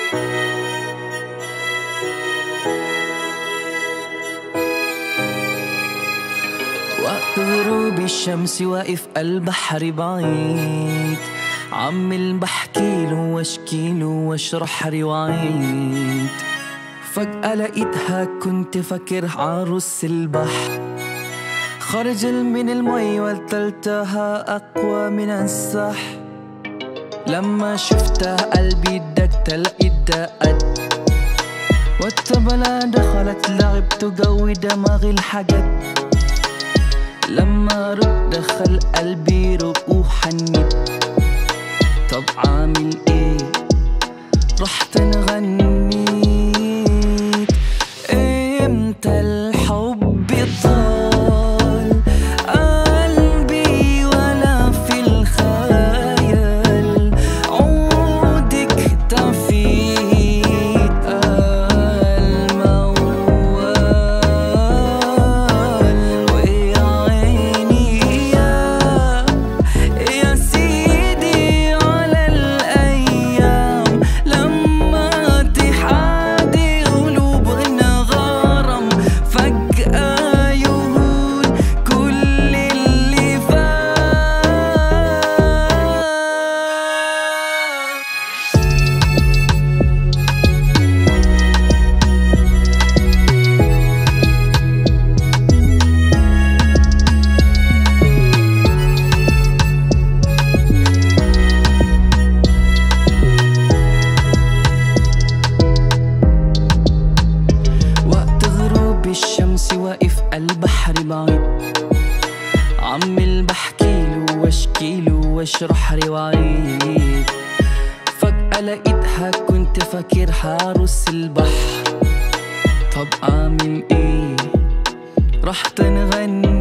وقت غروب الشمس واقف البحر بعيد عمل بحكيله واشكيله واشرح روايات فجأة لقيتها كنت فاكر عروس البحر خرج من المي والتلتها أقوى من السحر لما شفتها قلبي دق لقيت دقت والتبلة دخلت لعبت جو دماغي الحاجات لما رد دخل قلبي رقوح حنيت طب عامل ايه رحت نغنيت امتى الحب طال قلبي ولا في الخيال عودك تفيت الموال ويا عيني يا يا سيدي على الأيام لما تحادي قلوبنا غرام فجأة يهون كل اللي فات وقت غروب الشمس واقف البحر بعيد عمال بحكيله واشكيله واشرح روايات فجأة لقيتها كنت فاكرها عروس البحر طب اعمل ايه رحت نغني